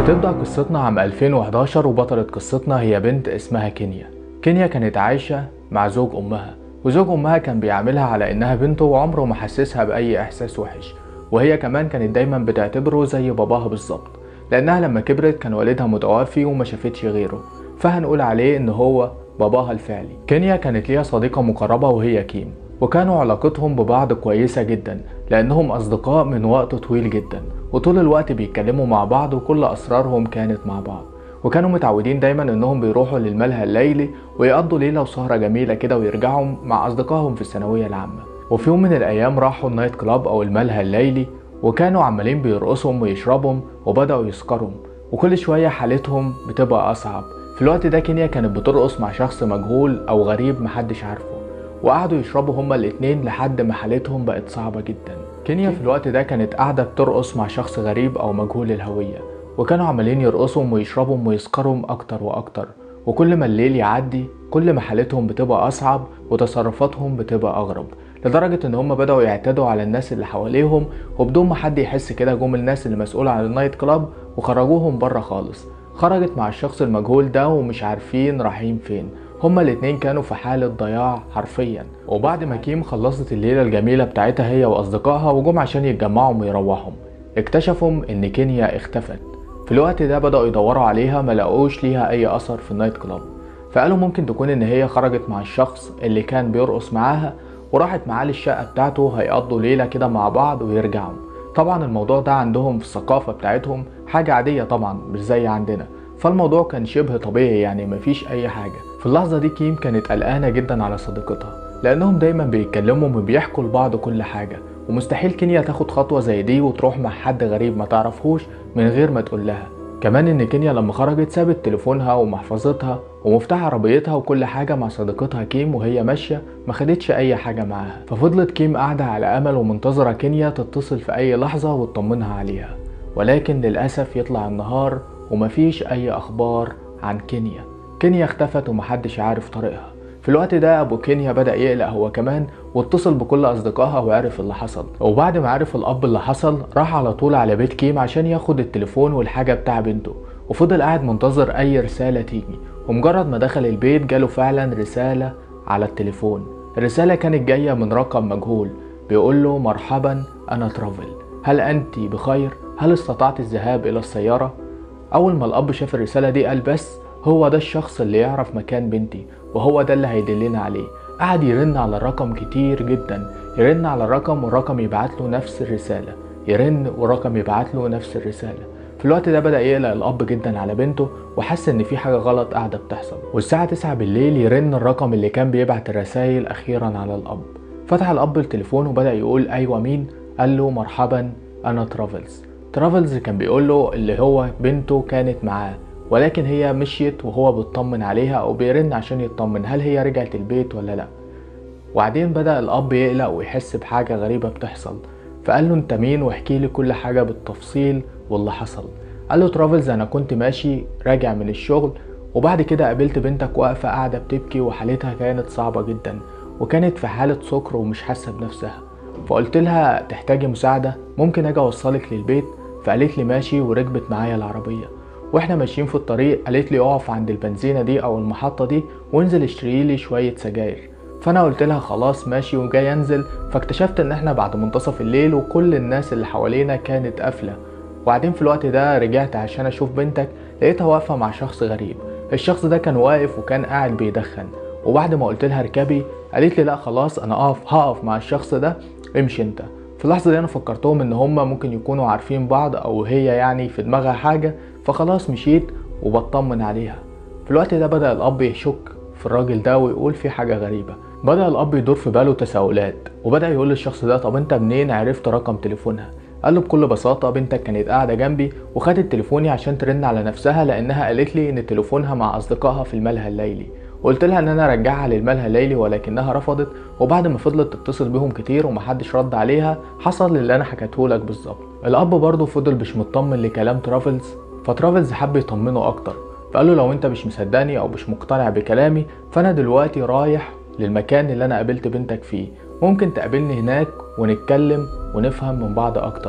بتبدأ قصتنا عام 2011 وبطلة قصتنا هي بنت اسمها كينيا كينيا كانت عايشة مع زوج أمها وزوج أمها كان بيعاملها على إنها بنته وعمره ما حسسها بأي إحساس وحش وهي كمان كانت دايما بتعتبره زي باباها بالظبط لأنها لما كبرت كان والدها متوفي وما شافتش غيره فهنقول عليه إن هو باباها الفعلي كينيا كانت ليها صديقة مقربة وهي كيم وكانوا علاقتهم ببعض كويسة جدا لأنهم أصدقاء من وقت طويل جدا وطول الوقت بيتكلموا مع بعض وكل أسرارهم كانت مع بعض وكانوا متعودين دايما انهم بيروحوا للملهى الليلي ويقضوا ليلة وسهرة جميلة كده ويرجعوا مع أصدقائهم في الثانوية العامة وفي يوم من الأيام راحوا النايت كلاب أو الملهى الليلي وكانوا عمالين بيرقصوا ويشربوا وبدأوا يسكروا وكل شوية حالتهم بتبقى أصعب في الوقت ده كينيا كانت بترقص مع شخص مجهول أو غريب محدش عارفه وقعدوا يشربوا هما الاتنين لحد ما حالتهم بقت صعبة جدا كينيا في الوقت ده كانت قاعدة بترقص مع شخص غريب أو مجهول الهوية وكانوا عمالين يرقصوا ويشربوا ويسكروا أكتر وأكتر وكل ما الليل يعدي كل ما حالتهم بتبقى أصعب وتصرفاتهم بتبقى أغرب لدرجة إن هم بدأوا يعتدوا على الناس اللي حواليهم وبدون ما حد يحس كده جم الناس اللي مسؤولة عن النايت كلاب وخرجوهم بره خالص خرجت مع الشخص المجهول ده ومش عارفين رايحين فين هما الاتنين كانوا في حالة ضياع حرفيا وبعد ما كيم خلصت الليلة الجميلة بتاعتها هي وأصدقائها وجم عشان يتجمعوا ويروحوا اكتشفوا إن كينيا اختفت في الوقت ده بدأوا يدوروا عليها ملقوش ليها أي أثر في النايت كلاب فقالوا ممكن تكون إن هي خرجت مع الشخص اللي كان بيرقص معاها وراحت معاه للشقة بتاعته هيقضوا ليلة كده مع بعض ويرجعوا طبعا الموضوع ده عندهم في الثقافة بتاعتهم حاجة عادية طبعا مش زي عندنا فالموضوع كان شبه طبيعي يعني مفيش أي حاجة في اللحظة دي كيم كانت قلقانة جدا على صديقتها لأنهم دايما بيتكلموا وبيحكوا لبعض كل حاجة ومستحيل كينيا تاخد خطوة زي دي وتروح مع حد غريب ما تعرفهوش من غير ما تقول لها كمان ان كينيا لما خرجت سابت تليفونها ومحفظتها ومفتاح عربيتها وكل حاجة مع صديقتها كيم وهي ماشية ما خدتش اي حاجة معاها ففضلت كيم قاعدة على امل ومنتظرة كينيا تتصل في اي لحظة وتطمنها عليها ولكن للأسف يطلع النهار ومفيش اي اخبار عن كينيا كينيا اختفت ومحدش عارف طريقها في الوقت ده ابو كينيا بدا يقلق هو كمان واتصل بكل اصدقائها وعرف اللي حصل وبعد ما عرف الاب اللي حصل راح على طول على بيت كيم عشان ياخد التليفون والحاجه بتاع بنته وفضل قاعد منتظر اي رساله تيجي ومجرد ما دخل البيت جاله فعلا رساله على التليفون الرساله كانت جايه من رقم مجهول بيقول له مرحبا انا ترافل هل انت بخير هل استطعت الذهاب الى السياره اول ما الاب شاف الرساله دي قال بس هو ده الشخص اللي يعرف مكان بنتي وهو ده اللي هيدلنا عليه قعد يرن على الرقم كتير جدا يرن على الرقم والرقم يبعت له نفس الرسالة يرن والرقم يبعت له نفس الرسالة في الوقت ده بدأ يقلق الأب جدا على بنته وحس إن في حاجة غلط قاعدة بتحصل والساعة 9 بالليل يرن الرقم اللي كان بيبعت الرسايل أخيرا على الأب فتح الأب التليفون وبدأ يقول أيوة مين قال له مرحبا أنا ترافلز ترافلز كان بيقول له اللي هو بنته كانت معاه ولكن هي مشيت وهو بيطمن عليها او بيرن عشان يطمن هل هي رجعت البيت ولا لا وبعدين بدأ الأب يقلق ويحس بحاجة غريبة بتحصل فقال له انت مين واحكي لي كل حاجة بالتفصيل واللي حصل قال له ترافلز انا كنت ماشي راجع من الشغل وبعد كده قابلت بنتك واقفة قاعدة بتبكي وحالتها كانت صعبة جدا وكانت في حالة سكر ومش حاسة بنفسها فقلت لها تحتاجي مساعدة ممكن اجي اوصلك للبيت فقالت لي ماشي وركبت معايا العربية واحنا ماشيين في الطريق قالت لي اقف عند البنزينة دي او المحطة دي وانزل اشتري لي شوية سجاير فانا قلت لها خلاص ماشي وجاي انزل فاكتشفت ان احنا بعد منتصف الليل وكل الناس اللي حوالينا كانت قافلة وبعدين في الوقت ده رجعت عشان اشوف بنتك لقيتها واقفة مع شخص غريب الشخص ده كان واقف وكان قاعد بيدخن وبعد ما قلت لها اركبي قالت لي لا خلاص انا اقف هقف مع الشخص ده امشي انت في اللحظة دي انا فكرتهم ان هما ممكن يكونوا عارفين بعض او هي يعني في دماغها حاجة فخلاص مشيت وبطمن عليها في الوقت ده بدأ الأب يشك في الراجل ده ويقول في حاجة غريبة بدأ الأب يدور في باله تساؤلات وبدأ يقول للشخص ده طب أنت منين عرفت رقم تليفونها قال له بكل بساطة بنتك كانت قاعدة جنبي وخدت تليفوني عشان ترن على نفسها لأنها قالت لي إن تليفونها مع أصدقائها في الملهى الليلي وقلت لها ان انا ارجعها للملهى الليلي ولكنها رفضت وبعد ما فضلت تتصل بيهم كتير ومحدش رد عليها حصل اللي انا حكيته لك بالظبط الاب برضه فضل مش مطمن لكلام ترافلز فترافلز حب يطمنه اكتر فقال له لو انت مش مصدقني او مش مقتنع بكلامي فانا دلوقتي رايح للمكان اللي انا قابلت بنتك فيه ممكن تقابلني هناك ونتكلم ونفهم من بعض اكتر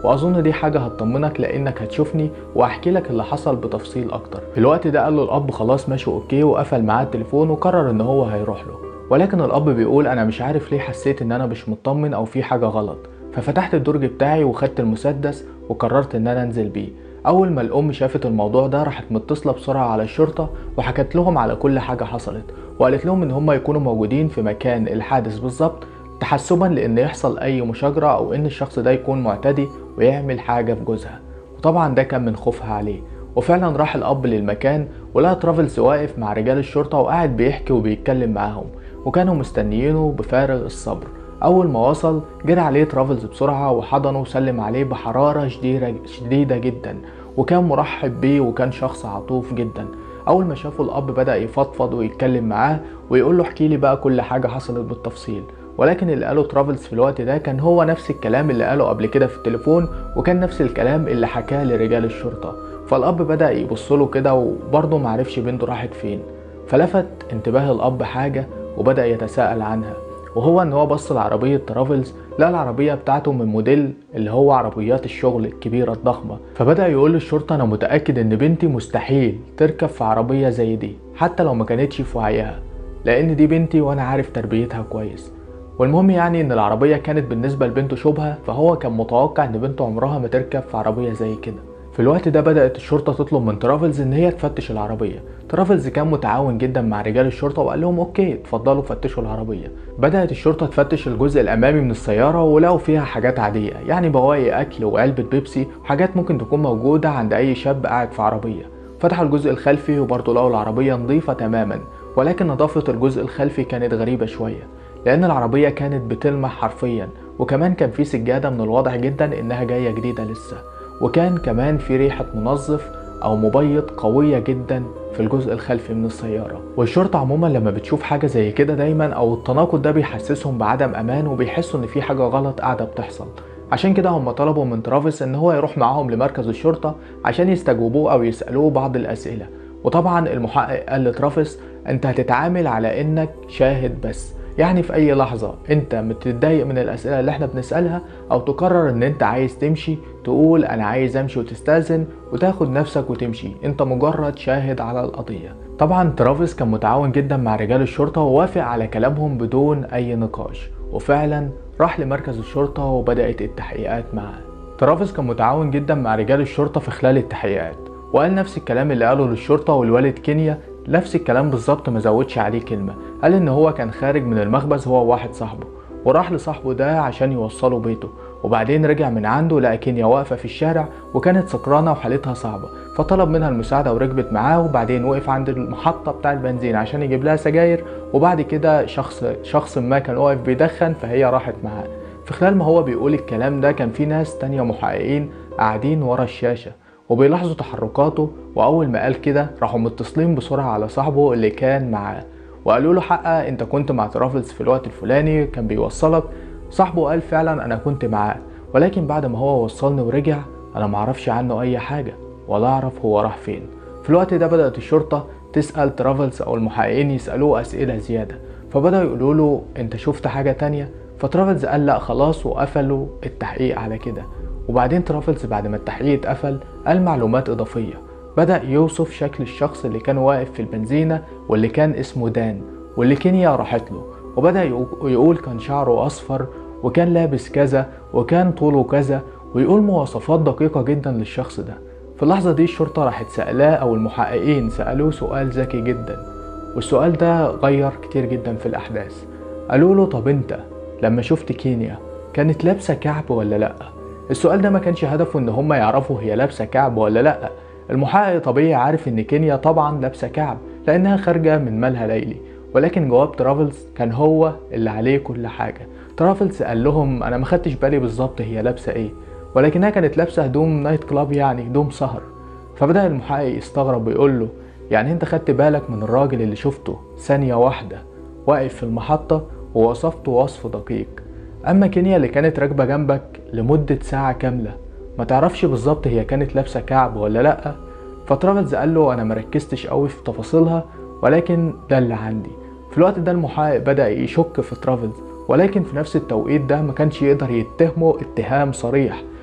واظن دي حاجه هتطمنك لانك هتشوفني واحكي لك اللي حصل بتفصيل اكتر في الوقت ده قال له الاب خلاص ماشي اوكي وقفل معاه التليفون وقرر ان هو هيروح له ولكن الاب بيقول انا مش عارف ليه حسيت ان انا مش مطمن او في حاجه غلط ففتحت الدرج بتاعي وخدت المسدس وقررت ان انا انزل بيه اول ما الام شافت الموضوع ده راحت متصله بسرعه على الشرطه وحكت لهم على كل حاجه حصلت وقالت لهم ان هم يكونوا موجودين في مكان الحادث بالظبط تحسبا لان يحصل اي مشاجره او ان الشخص ده يكون معتدي ويعمل حاجه في جوزها وطبعا ده كان من خوفها عليه وفعلا راح الاب للمكان ولقى ترافلز واقف مع رجال الشرطه وقاعد بيحكي وبيتكلم معاهم وكانوا مستنيينه بفارغ الصبر أول ما وصل جري عليه ترافلز بسرعة وحضنه وسلم عليه بحرارة شديدة, شديدة جدا وكان مرحب بيه وكان شخص عطوف جدا أول ما شافه الأب بدأ يفضفض ويتكلم معاه ويقول له احكي لي بقى كل حاجة حصلت بالتفصيل ولكن اللي قاله ترافلز في الوقت ده كان هو نفس الكلام اللي قاله قبل كده في التليفون وكان نفس الكلام اللي حكاه لرجال الشرطة فالأب بدأ يبص له كده وبرضه معرفش بنته راحت فين فلفت انتباه الأب حاجة وبدأ يتساءل عنها وهو ان هو بص لعربية ترافلز لقى العربية بتاعته من موديل اللي هو عربيات الشغل الكبيرة الضخمة فبدأ يقول للشرطة انا متأكد ان بنتي مستحيل تركب في عربية زي دي حتى لو ما كانتش في وعيها لان دي بنتي وانا عارف تربيتها كويس والمهم يعني ان العربية كانت بالنسبة لبنته شبهة فهو كان متوقع ان بنته عمرها ما تركب في عربية زي كده في الوقت ده بدأت الشرطة تطلب من ترافلز إن هي تفتش العربية ترافلز كان متعاون جدا مع رجال الشرطة وقال لهم أوكي اتفضلوا فتشوا العربية بدأت الشرطة تفتش الجزء الأمامي من السيارة ولقوا فيها حاجات عادية يعني بواقي أكل وعلبة بيبسي وحاجات ممكن تكون موجودة عند أي شاب قاعد في عربية فتحوا الجزء الخلفي وبرضه لقوا العربية نظيفة تماما ولكن نظافة الجزء الخلفي كانت غريبة شوية لأن العربية كانت بتلمع حرفيا وكمان كان في سجادة من الواضح جدا إنها جاية جديدة لسه وكان كمان في ريحة منظف أو مبيض قوية جدا في الجزء الخلفي من السيارة والشرطة عموما لما بتشوف حاجة زي كده دايما أو التناقض ده بيحسسهم بعدم أمان وبيحسوا إن في حاجة غلط قاعدة بتحصل عشان كده هم طلبوا من ترافيس إن هو يروح معاهم لمركز الشرطة عشان يستجوبوه أو يسألوه بعض الأسئلة وطبعا المحقق قال لترافيس أنت هتتعامل على إنك شاهد بس يعني في اي لحظة انت متضايق من الاسئلة اللي احنا بنسألها او تقرر ان انت عايز تمشي تقول انا عايز امشي وتستأذن وتاخد نفسك وتمشي انت مجرد شاهد على القضية طبعا ترافيس كان متعاون جدا مع رجال الشرطة ووافق على كلامهم بدون اي نقاش وفعلا راح لمركز الشرطة وبدأت التحقيقات معاه ترافيس كان متعاون جدا مع رجال الشرطة في خلال التحقيقات وقال نفس الكلام اللي قاله للشرطة والوالد كينيا نفس الكلام بالظبط ما زودش عليه كلمة قال ان هو كان خارج من المخبز هو وواحد صاحبه وراح لصاحبه ده عشان يوصله بيته وبعدين رجع من عنده لقى كينيا واقفة في الشارع وكانت سكرانة وحالتها صعبة فطلب منها المساعدة وركبت معاه وبعدين وقف عند المحطة بتاع البنزين عشان يجيب لها سجاير وبعد كده شخص شخص ما كان واقف بيدخن فهي راحت معاه في خلال ما هو بيقول الكلام ده كان في ناس تانية محققين قاعدين ورا الشاشة وبيلاحظوا تحركاته واول ما قال كده راحوا متصلين بسرعه على صاحبه اللي كان معاه وقالوا له حقا انت كنت مع ترافلز في الوقت الفلاني كان بيوصلك صاحبه قال فعلا انا كنت معاه ولكن بعد ما هو وصلني ورجع انا معرفش عنه اي حاجه ولا اعرف هو راح فين في الوقت ده بدات الشرطه تسال ترافلز او المحققين يسالوه اسئله زياده فبداوا يقولوا له انت شفت حاجه تانية فترافلز قال لا خلاص وقفلوا التحقيق على كده وبعدين ترافلز بعد ما التحقيق اتقفل قال معلومات إضافية بدأ يوصف شكل الشخص اللي كان واقف في البنزينة واللي كان اسمه دان واللي كينيا راحت له وبدأ يقول كان شعره أصفر وكان لابس كذا وكان طوله كذا ويقول مواصفات دقيقة جدا للشخص ده في اللحظة دي الشرطة راحت سألاه أو المحققين سألوه سؤال ذكي جدا والسؤال ده غير كتير جدا في الأحداث قالوا له طب أنت لما شفت كينيا كانت لابسة كعب ولا لأ؟ السؤال ده ما كانش هدفه ان هم يعرفوا هي لابسه كعب ولا لا المحقق طبيعي عارف ان كينيا طبعا لابسه كعب لانها خارجه من مالها ليلي ولكن جواب ترافلز كان هو اللي عليه كل حاجه ترافلز قال لهم انا ما خدتش بالي بالظبط هي لابسه ايه ولكنها كانت لابسه هدوم نايت كلاب يعني هدوم سهر فبدا المحقق يستغرب ويقول له يعني انت خدت بالك من الراجل اللي شفته ثانيه واحده واقف في المحطه ووصفته وصف دقيق اما كينيا اللي كانت راكبه جنبك لمده ساعه كامله ما تعرفش بالظبط هي كانت لابسه كعب ولا لا فترافلز قال له انا مركزتش قوي في تفاصيلها ولكن ده اللي عندي في الوقت ده المحقق بدا يشك في ترافلز ولكن في نفس التوقيت ده ما كانش يقدر يتهمه اتهام صريح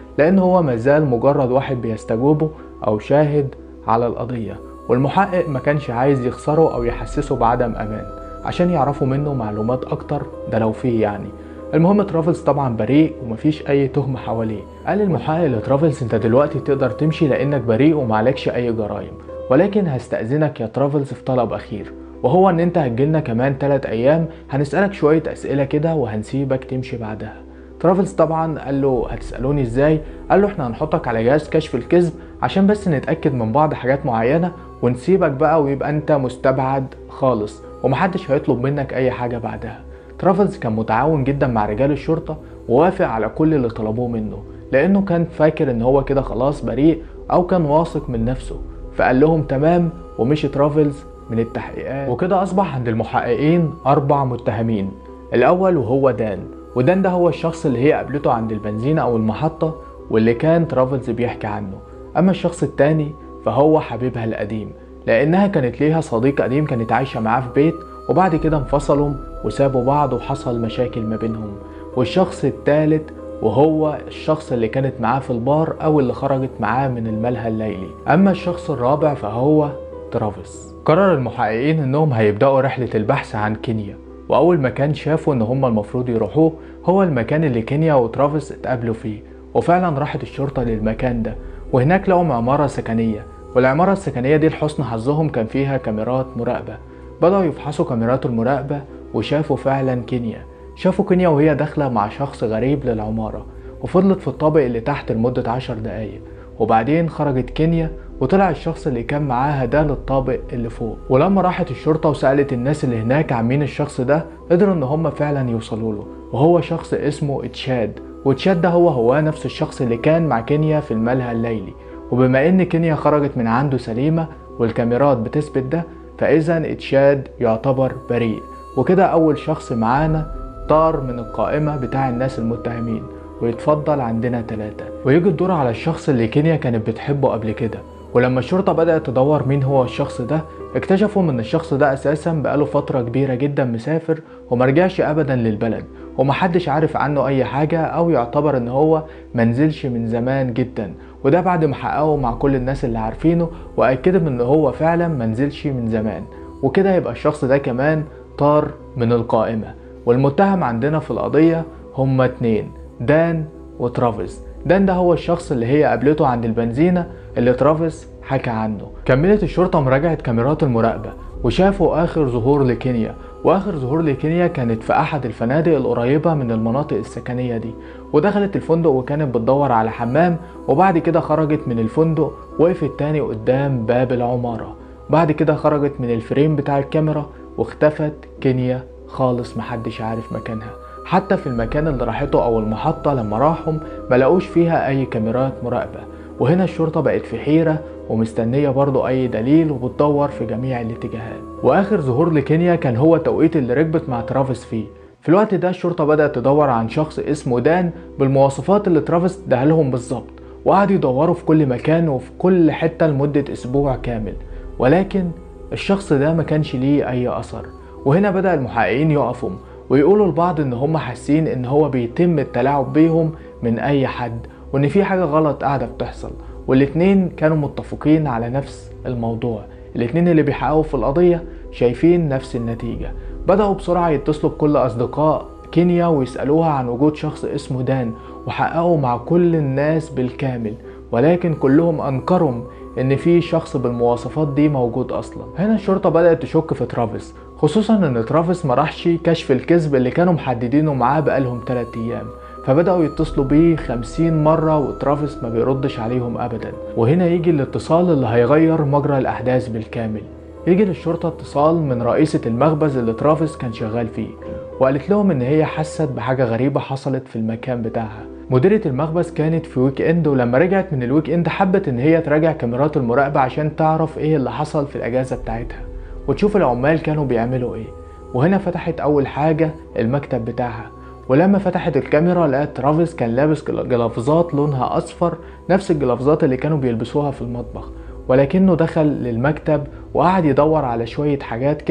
لأن هو مازال مجرد واحد بيستجوبه أو شاهد على القضية والمحقق ما كانش عايز يخسره أو يحسسه بعدم أمان عشان يعرفوا منه معلومات أكتر ده لو فيه يعني المهم ترافلز طبعا بريء ومفيش اي تهمة حواليه قال المحقق لترافلز انت دلوقتي تقدر تمشي لانك بريء ومعلكش اي جرائم ولكن هستأذنك يا ترافلز في طلب اخير وهو ان انت هتجيلنا كمان 3 ايام هنسألك شوية اسئلة كده وهنسيبك تمشي بعدها ترافلز طبعا قال له هتسألوني ازاي قال له احنا هنحطك على جهاز كشف الكذب عشان بس نتأكد من بعض حاجات معينة ونسيبك بقى ويبقى انت مستبعد خالص ومحدش هيطلب منك اي حاجة بعدها ترافلز كان متعاون جدا مع رجال الشرطة ووافق على كل اللي طلبوه منه لأنه كان فاكر إن هو كده خلاص بريء أو كان واثق من نفسه فقال لهم تمام ومشي ترافلز من التحقيقات وكده أصبح عند المحققين أربع متهمين الأول وهو دان ودان ده هو الشخص اللي هي قابلته عند البنزينة أو المحطة واللي كان ترافلز بيحكي عنه أما الشخص التاني فهو حبيبها القديم لأنها كانت ليها صديق قديم كانت عايشة معاه في بيت وبعد كده انفصلوا وسابوا بعض وحصل مشاكل ما بينهم والشخص الثالث وهو الشخص اللي كانت معاه في البار او اللي خرجت معاه من الملهى الليلي اما الشخص الرابع فهو ترافيس قرر المحققين انهم هيبداوا رحله البحث عن كينيا واول مكان شافوا ان هم المفروض يروحوه هو المكان اللي كينيا وترافيس اتقابلوا فيه وفعلا راحت الشرطه للمكان ده وهناك لقوا عماره سكنيه والعماره السكنيه دي لحسن حظهم كان فيها كاميرات مراقبه بدأوا يفحصوا كاميرات المراقبة وشافوا فعلا كينيا شافوا كينيا وهي داخلة مع شخص غريب للعمارة وفضلت في الطابق اللي تحت لمدة عشر دقايق وبعدين خرجت كينيا وطلع الشخص اللي كان معاها ده للطابق اللي فوق ولما راحت الشرطة وسألت الناس اللي هناك عن مين الشخص ده قدروا ان هم فعلا يوصلوا له وهو شخص اسمه اتشاد وتشاد ده هو هو نفس الشخص اللي كان مع كينيا في الملهى الليلي وبما ان كينيا خرجت من عنده سليمة والكاميرات بتثبت ده فإذا اتشاد يعتبر بريء وكده أول شخص معانا طار من القائمة بتاع الناس المتهمين ويتفضل عندنا ثلاثة ويجي الدور على الشخص اللي كينيا كانت بتحبه قبل كده ولما الشرطة بدأت تدور مين هو الشخص ده اكتشفوا ان الشخص ده اساسا بقاله فترة كبيرة جدا مسافر ومرجعش ابدا للبلد ومحدش عارف عنه اي حاجة او يعتبر ان هو منزلش من زمان جدا وده بعد ما حققوا مع كل الناس اللي عارفينه واكدوا ان هو فعلا منزلش من زمان وكده يبقى الشخص ده كمان طار من القائمة والمتهم عندنا في القضية هما اتنين دان وترافيس دان ده هو الشخص اللي هي قابلته عند البنزينة اللي ترافيس حكى عنه كملت الشرطة مراجعة كاميرات المراقبة وشافوا آخر ظهور لكينيا وآخر ظهور لكينيا كانت في أحد الفنادق القريبة من المناطق السكنية دي ودخلت الفندق وكانت بتدور على حمام وبعد كده خرجت من الفندق وقفت تاني قدام باب العمارة بعد كده خرجت من الفريم بتاع الكاميرا واختفت كينيا خالص محدش عارف مكانها حتى في المكان اللي راحته او المحطة لما راحهم ملقوش فيها اي كاميرات مراقبة وهنا الشرطة بقت في حيرة ومستنية برضو أي دليل وبتدور في جميع الاتجاهات وآخر ظهور لكينيا كان هو التوقيت اللي ركبت مع ترافيس فيه في الوقت ده الشرطة بدأت تدور عن شخص اسمه دان بالمواصفات اللي ترافيس اداها لهم بالظبط وقعدوا يدوروا في كل مكان وفي كل حتة لمدة أسبوع كامل ولكن الشخص ده ما كانش ليه أي أثر وهنا بدأ المحققين يقفوا ويقولوا لبعض إن هم حاسين إن هو بيتم التلاعب بيهم من أي حد وإن في حاجة غلط قاعدة بتحصل والاتنين كانوا متفقين على نفس الموضوع الاتنين اللي بيحققوا في القضية شايفين نفس النتيجة بدأوا بسرعة يتصلوا بكل أصدقاء كينيا ويسألوها عن وجود شخص اسمه دان وحققوا مع كل الناس بالكامل ولكن كلهم أنكروا إن في شخص بالمواصفات دي موجود أصلا هنا الشرطة بدأت تشك في ترافيس خصوصا إن ترافيس ما راحش كشف الكذب اللي كانوا محددينه معاه بقالهم 3 أيام فبدأوا يتصلوا بيه خمسين مرة وترافيس ما بيردش عليهم أبدا وهنا يجي الاتصال اللي هيغير مجرى الأحداث بالكامل يجي للشرطة اتصال من رئيسة المخبز اللي ترافيس كان شغال فيه وقالت لهم ان هي حست بحاجة غريبة حصلت في المكان بتاعها مديرة المخبز كانت في ويك اند ولما رجعت من الويك اند حبت ان هي تراجع كاميرات المراقبة عشان تعرف ايه اللي حصل في الاجازة بتاعتها وتشوف العمال كانوا بيعملوا ايه وهنا فتحت اول حاجة المكتب بتاعها ولما فتحت الكاميرا لقت ترافيس كان لابس جلافزات لونها اصفر نفس الجلافزات اللي كانوا بيلبسوها في المطبخ ولكنه دخل للمكتب وقعد يدور على شوية حاجات كده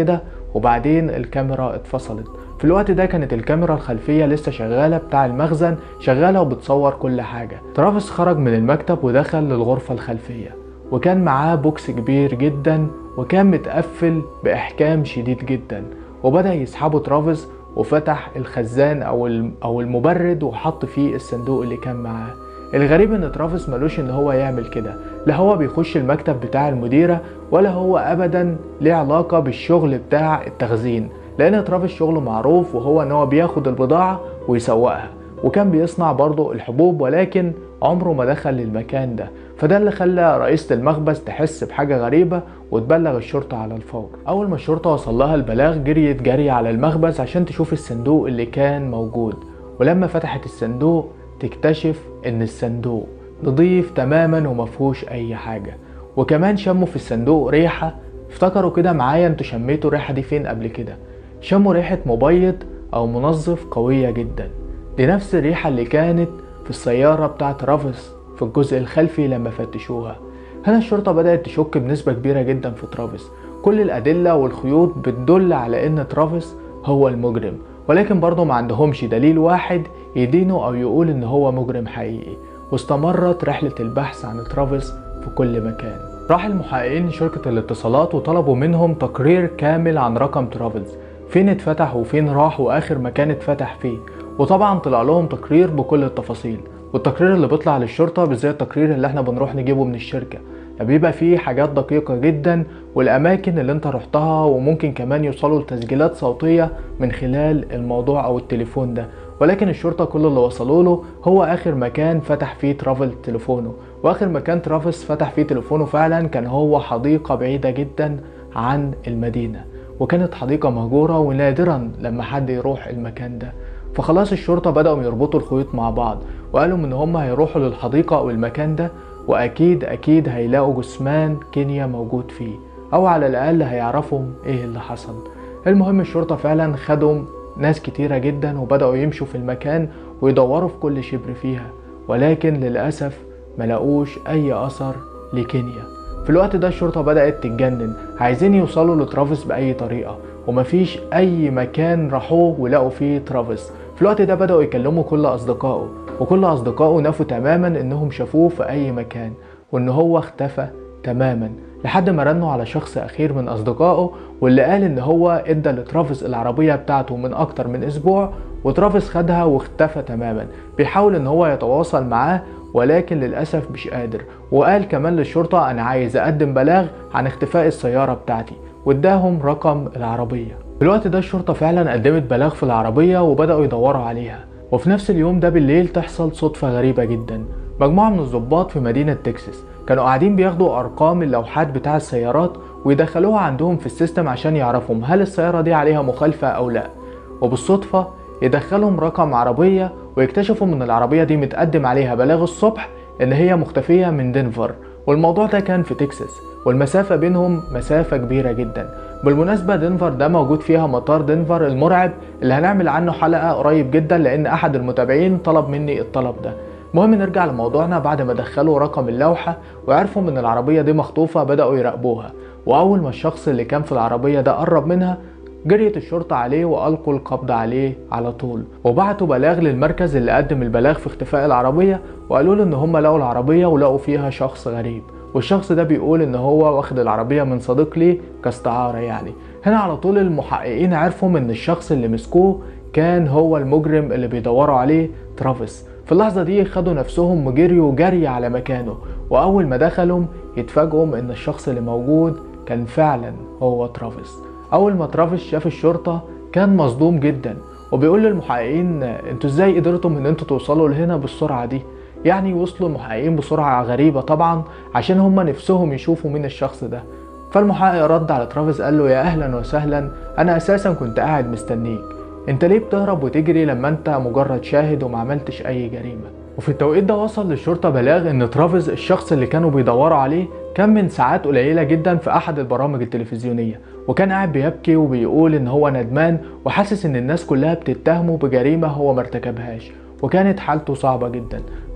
وبعدين الكاميرا اتفصلت في الوقت ده كانت الكاميرا الخلفية لسه شغالة بتاع المخزن شغالة وبتصور كل حاجة ترافيس خرج من المكتب ودخل للغرفة الخلفية وكان معاه بوكس كبير جدا وكان متقفل بإحكام شديد جدا وبدأ يسحبه ترافيس وفتح الخزان أو أو المبرد وحط فيه الصندوق اللي كان معاه الغريب ان ترافيس ملوش ان هو يعمل كده لا هو بيخش المكتب بتاع المديرة ولا هو ابدا ليه علاقة بالشغل بتاع التخزين لان ترافيس شغله معروف وهو ان هو بياخد البضاعة ويسوقها وكان بيصنع برضه الحبوب ولكن عمره ما دخل للمكان ده فده اللي خلى رئيسة المخبز تحس بحاجة غريبة وتبلغ الشرطة على الفور أول ما الشرطة وصل لها البلاغ جريت جري على المخبز عشان تشوف الصندوق اللي كان موجود ولما فتحت الصندوق تكتشف ان الصندوق نضيف تماما ومفهوش اي حاجة وكمان شموا في الصندوق ريحة افتكروا كده معايا انتوا شميتوا الريحة دي فين قبل كده شموا ريحة مبيض او منظف قوية جدا دي نفس الريحة اللي كانت في السيارة بتاعت رافيس في الجزء الخلفي لما فتشوها هنا الشرطة بدأت تشك بنسبة كبيرة جدا في ترافيس كل الأدلة والخيوط بتدل على إن ترافيس هو المجرم ولكن برضه ما عندهمش دليل واحد يدينه أو يقول إن هو مجرم حقيقي واستمرت رحلة البحث عن ترافيس في كل مكان راح المحققين لشركة الاتصالات وطلبوا منهم تقرير كامل عن رقم ترافيس فين اتفتح وفين راح واخر مكان اتفتح فيه وطبعا طلع لهم تقرير بكل التفاصيل والتقرير اللي بيطلع للشرطة مش زي التقرير اللي احنا بنروح نجيبه من الشركة بيبقى فيه حاجات دقيقة جدا والأماكن اللي انت رحتها وممكن كمان يوصلوا لتسجيلات صوتية من خلال الموضوع أو التليفون ده ولكن الشرطة كل اللي وصلوا له هو آخر مكان فتح فيه ترافل تليفونه وآخر مكان ترافيس فتح فيه تليفونه فعلا كان هو حديقة بعيدة جدا عن المدينة وكانت حديقة مهجورة ونادرا لما حد يروح المكان ده فخلاص الشرطة بدأوا يربطوا الخيوط مع بعض وقالوا ان هم هيروحوا للحديقة او المكان ده واكيد اكيد هيلاقوا جثمان كينيا موجود فيه او على الاقل هيعرفوا ايه اللي حصل المهم الشرطة فعلا خدوا ناس كتيرة جدا وبدأوا يمشوا في المكان ويدوروا في كل شبر فيها ولكن للأسف ملاقوش أي أثر لكينيا في الوقت ده الشرطة بدأت تتجنن عايزين يوصلوا لترافيس بأي طريقة ومفيش أي مكان راحوه ولقوا فيه ترافيس في الوقت ده بدأوا يكلموا كل أصدقائه وكل أصدقائه نفوا تماما إنهم شافوه في أي مكان وإن هو اختفى تماما لحد ما رنوا على شخص أخير من أصدقائه واللي قال إن هو إدى لترافيس العربية بتاعته من أكتر من أسبوع وترافيس خدها واختفى تماما بيحاول إن هو يتواصل معاه ولكن للأسف مش قادر وقال كمان للشرطة أنا عايز أقدم بلاغ عن اختفاء السيارة بتاعتي واداهم رقم العربية في الوقت ده الشرطة فعلا قدمت بلاغ في العربية وبدأوا يدوروا عليها وفي نفس اليوم ده بالليل تحصل صدفة غريبة جدا مجموعة من الضباط في مدينة تكساس كانوا قاعدين بياخدوا أرقام اللوحات بتاع السيارات ويدخلوها عندهم في السيستم عشان يعرفهم هل السيارة دي عليها مخالفة أو لا وبالصدفة يدخلهم رقم عربية ويكتشفوا ان العربية دي متقدم عليها بلاغ الصبح ان هي مختفية من دنفر والموضوع ده كان في تكساس والمسافة بينهم مسافة كبيرة جدا بالمناسبة دنفر ده موجود فيها مطار دنفر المرعب اللي هنعمل عنه حلقة قريب جدا لان احد المتابعين طلب مني الطلب ده المهم نرجع لموضوعنا بعد ما دخلوا رقم اللوحة وعرفوا ان العربية دي مخطوفة بدأوا يراقبوها واول ما الشخص اللي كان في العربية ده قرب منها جريت الشرطة عليه وألقوا القبض عليه على طول وبعتوا بلاغ للمركز اللي قدم البلاغ في اختفاء العربية وقالوا له إن هم لقوا العربية ولقوا فيها شخص غريب والشخص ده بيقول إن هو واخد العربية من صديق ليه كاستعارة يعني هنا على طول المحققين عرفوا إن الشخص اللي مسكوه كان هو المجرم اللي بيدوروا عليه ترافيس في اللحظة دي خدوا نفسهم وجريوا جري على مكانه وأول ما دخلوا يتفاجئوا إن الشخص اللي موجود كان فعلا هو ترافيس اول ما ترافيس شاف الشرطه كان مصدوم جدا وبيقول للمحققين انتوا ازاي قدرتم ان انتوا توصلوا لهنا بالسرعه دي يعني وصلوا المحققين بسرعه غريبه طبعا عشان هم نفسهم يشوفوا مين الشخص ده فالمحقق رد على ترافيس قال له يا اهلا وسهلا انا اساسا كنت قاعد مستنيك انت ليه بتهرب وتجري لما انت مجرد شاهد وما عملتش اي جريمه وفي التوقيت ده وصل للشرطة بلاغ ان ترافيس الشخص اللي كانوا بيدوروا عليه كان من ساعات قليلة جدا في احد البرامج التلفزيونية وكان قاعد بيبكي وبيقول ان هو ندمان وحاسس ان الناس كلها بتتهمه بجريمة هو مرتكبهاش وكانت حالته صعبة جدا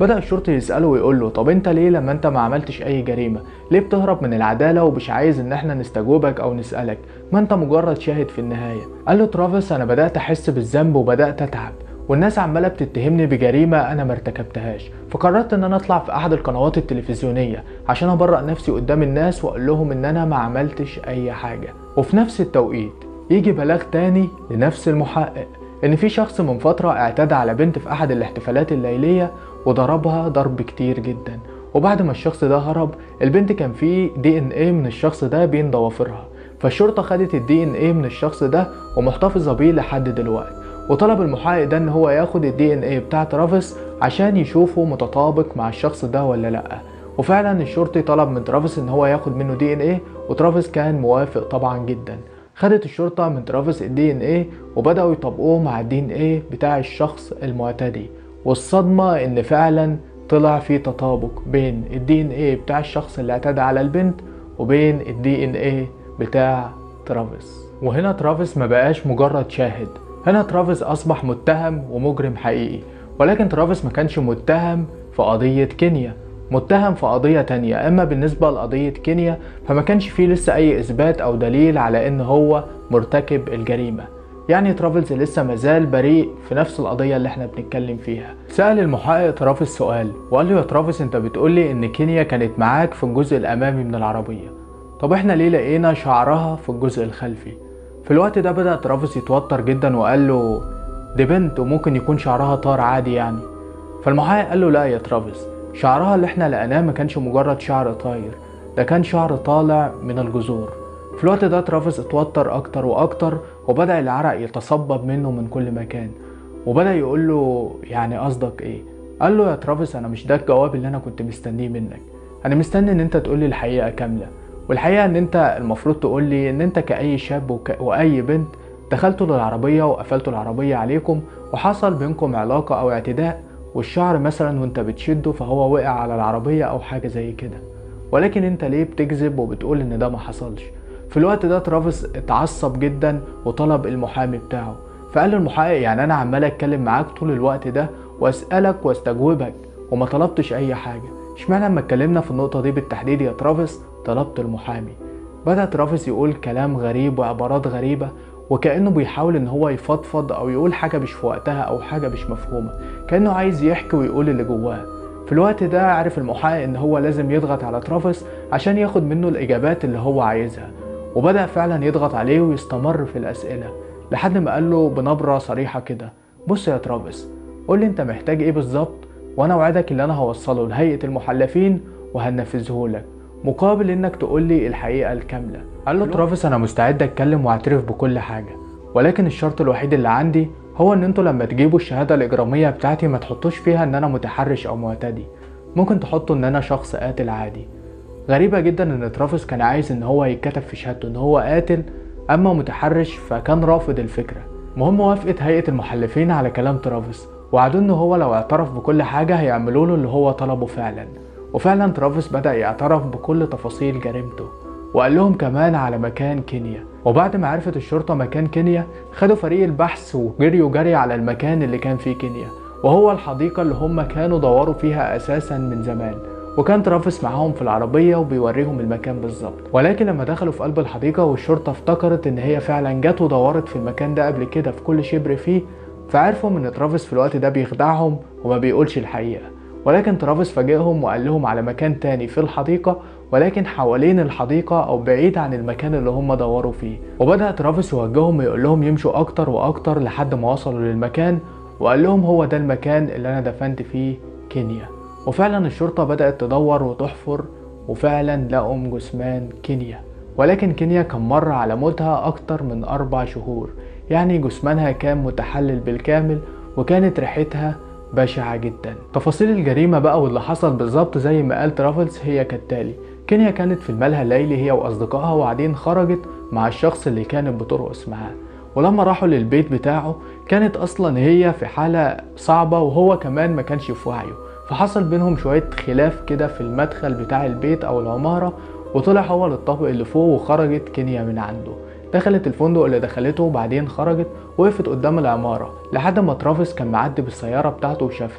بدأ الشرطي يسأله ويقول له طب انت ليه لما انت ما عملتش اي جريمة ليه بتهرب من العدالة ومش عايز ان احنا نستجوبك او نسألك ما انت مجرد شاهد في النهاية قال له ترافيس انا بدأت احس بالذنب وبدأت اتعب والناس عماله بتتهمني بجريمه انا ما ارتكبتهاش فقررت ان انا اطلع في احد القنوات التلفزيونيه عشان ابرأ نفسي قدام الناس واقول لهم ان انا ما عملتش اي حاجه وفي نفس التوقيت يجي بلاغ تاني لنفس المحقق ان في شخص من فتره اعتدى على بنت في احد الاحتفالات الليليه وضربها ضرب كتير جدا وبعد ما الشخص ده هرب البنت كان في دي ان ايه من الشخص ده بين ضوافرها فالشرطه خدت الدي ان ايه من الشخص ده ومحتفظه بيه لحد دلوقتي وطلب المحقق ده ان هو ياخد الدي ان ايه بتاع ترافيس عشان يشوفه متطابق مع الشخص ده ولا لا وفعلا الشرطي طلب من ترافيس ان هو ياخد منه دي ان ايه وترافيس كان موافق طبعا جدا خدت الشرطة من ترافيس الدي ان ايه وبدأوا يطبقوه مع الدي ان ايه بتاع الشخص المعتدي والصدمة ان فعلا طلع في تطابق بين الدي ان ايه بتاع الشخص اللي اعتدى على البنت وبين الدي ان ايه بتاع ترافيس وهنا ترافيس ما بقاش مجرد شاهد هنا ترافيس أصبح متهم ومجرم حقيقي ولكن ترافيس ما كانش متهم في قضية كينيا متهم في قضية تانية أما بالنسبة لقضية كينيا فما كانش فيه لسه أي إثبات أو دليل على إن هو مرتكب الجريمة يعني ترافلز لسه مازال بريء في نفس القضية اللي احنا بنتكلم فيها سأل المحقق ترافيس سؤال وقال له يا ترافيس انت بتقولي ان كينيا كانت معاك في الجزء الامامي من العربية طب احنا ليه لقينا شعرها في الجزء الخلفي في الوقت ده بدأ ترافيس يتوتر جدا وقال له دي بنت وممكن يكون شعرها طار عادي يعني فالمحقق قال له لا يا ترافيس شعرها اللي احنا لقيناه ما كانش مجرد شعر طاير ده كان شعر طالع من الجذور في الوقت ده ترافيس اتوتر اكتر واكتر وبدأ العرق يتصبب منه من كل مكان وبدأ يقول له يعني قصدك ايه قال له يا ترافيس انا مش ده الجواب اللي انا كنت مستنيه منك انا مستني ان انت تقولي الحقيقة كاملة والحقيقة ان انت المفروض تقولي ان انت كأي شاب وك... واي بنت دخلتوا للعربية وقفلتوا العربية عليكم وحصل بينكم علاقة او اعتداء والشعر مثلا وانت بتشده فهو وقع على العربية او حاجة زي كده ولكن انت ليه بتكذب وبتقول ان ده ما حصلش في الوقت ده ترافيس اتعصب جدا وطلب المحامي بتاعه فقال له المحقق يعني انا عمال اتكلم معاك طول الوقت ده واسالك واستجوبك وما طلبتش اي حاجه اشمعنى لما اتكلمنا في النقطه دي بالتحديد يا ترافيس طلبت المحامي بدا ترافيس يقول كلام غريب وعبارات غريبه وكانه بيحاول ان هو يفضفض او يقول حاجه مش في وقتها او حاجه مش مفهومه كانه عايز يحكي ويقول اللي جواه في الوقت ده عرف المحقق ان هو لازم يضغط على ترافيس عشان ياخد منه الاجابات اللي هو عايزها وبدأ فعلا يضغط عليه ويستمر في الأسئلة لحد ما قال له بنبرة صريحة كده بص يا ترافيس قول لي انت محتاج ايه بالظبط وانا اوعدك اللي انا هوصله لهيئة المحلفين وهنفذه لك مقابل انك تقول لي الحقيقة الكاملة قال له ترافيس انا مستعد اتكلم واعترف بكل حاجة ولكن الشرط الوحيد اللي عندي هو ان انتوا لما تجيبوا الشهادة الاجرامية بتاعتي ما تحطوش فيها ان انا متحرش او معتدي ممكن تحطوا ان انا شخص قاتل عادي غريبة جدا ان ترافيس كان عايز ان هو يتكتب في شهادته ان هو قاتل اما متحرش فكان رافض الفكرة مهم وافقت هيئة المحلفين على كلام ترافيس وعدوا ان هو لو اعترف بكل حاجة هيعملوا له اللي هو طلبه فعلا وفعلا ترافيس بدأ يعترف بكل تفاصيل جريمته وقال لهم كمان على مكان كينيا وبعد ما عرفت الشرطة مكان كينيا خدوا فريق البحث وجريوا جري على المكان اللي كان فيه كينيا وهو الحديقة اللي هم كانوا دوروا فيها أساسا من زمان وكان ترافيس معاهم في العربية وبيوريهم المكان بالظبط ولكن لما دخلوا في قلب الحديقة والشرطة افتكرت ان هي فعلا جت ودورت في المكان ده قبل كده في كل شبر فيه فعرفوا ان ترافيس في الوقت ده بيخدعهم وما بيقولش الحقيقة ولكن ترافيس فاجئهم وقال لهم على مكان تاني في الحديقة ولكن حوالين الحديقة أو بعيد عن المكان اللي هم دوروا فيه وبدأ ترافيس يوجههم ويقول لهم يمشوا أكتر وأكتر لحد ما وصلوا للمكان وقال لهم هو ده المكان اللي أنا دفنت فيه كينيا وفعلا الشرطة بدأت تدور وتحفر وفعلا لقوا جثمان كينيا ولكن كينيا كان مر على موتها أكتر من أربع شهور يعني جثمانها كان متحلل بالكامل وكانت ريحتها بشعة جدا تفاصيل الجريمة بقى واللي حصل بالظبط زي ما قال ترافلز هي كالتالي كينيا كانت في الملهى الليلي هي وأصدقائها وبعدين خرجت مع الشخص اللي كانت بترقص معاه ولما راحوا للبيت بتاعه كانت أصلا هي في حالة صعبة وهو كمان ما كانش في وعيه فحصل بينهم شوية خلاف كده في المدخل بتاع البيت أو العمارة وطلع هو للطابق اللي فوق وخرجت كينيا من عنده دخلت الفندق اللي دخلته وبعدين خرجت وقفت قدام العمارة لحد ما ترافيس كان معدي بالسيارة بتاعته وشافها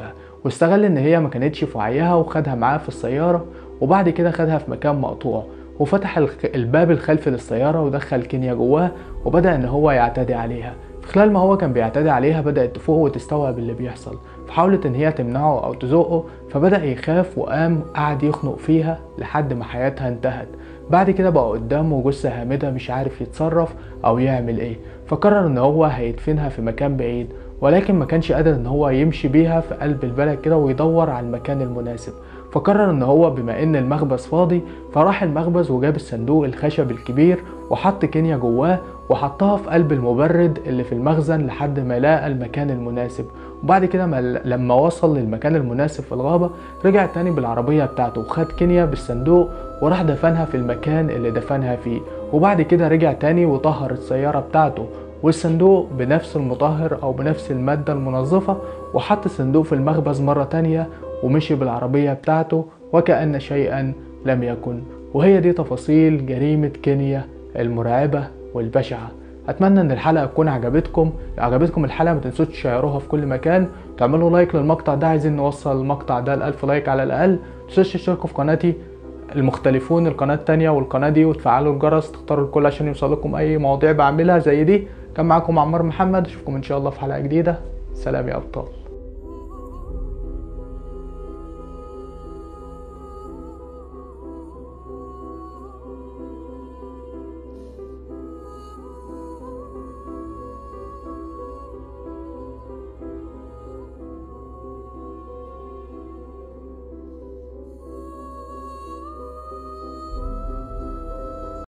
واستغل ان هي ما كانتش في وعيها وخدها معاه في السيارة وبعد كده خدها في مكان مقطوع وفتح الباب الخلفي للسيارة ودخل كينيا جواه وبدأ ان هو يعتدي عليها في خلال ما هو كان بيعتدي عليها بدأت تفوق وتستوعب اللي بيحصل فحاولت ان هي تمنعه او تزقه فبدأ يخاف وقام قعد يخنق فيها لحد ما حياتها انتهت بعد كده بقى قدامه جثة هامدة مش عارف يتصرف او يعمل ايه فقرر ان هو هيدفنها في مكان بعيد ولكن ما كانش قادر ان هو يمشي بيها في قلب البلد كده ويدور على المكان المناسب فقرر ان هو بما ان المخبز فاضي فراح المخبز وجاب الصندوق الخشب الكبير وحط كينيا جواه وحطها في قلب المبرد اللي في المخزن لحد ما لقى المكان المناسب وبعد كده لما وصل للمكان المناسب في الغابة رجع تاني بالعربية بتاعته وخد كينيا بالصندوق وراح دفنها في المكان اللي دفنها فيه وبعد كده رجع تاني وطهر السيارة بتاعته والصندوق بنفس المطهر او بنفس المادة المنظفة وحط الصندوق في المخبز مرة تانية ومشي بالعربية بتاعته وكأن شيئا لم يكن وهي دي تفاصيل جريمة كينيا المرعبة والبشعة اتمنى ان الحلقه تكون عجبتكم لو عجبتكم الحلقه ما تنسوش تشيروها في كل مكان تعملوا لايك للمقطع ده عايزين نوصل المقطع ده ل 1000 لايك على الاقل ما تنسوش تشتركوا في قناتي المختلفون القناه التانية والقناه دي وتفعلوا الجرس تختاروا الكل عشان يوصل لكم اي مواضيع بعملها زي دي كان معاكم عمار محمد اشوفكم ان شاء الله في حلقه جديده سلام يا ابطال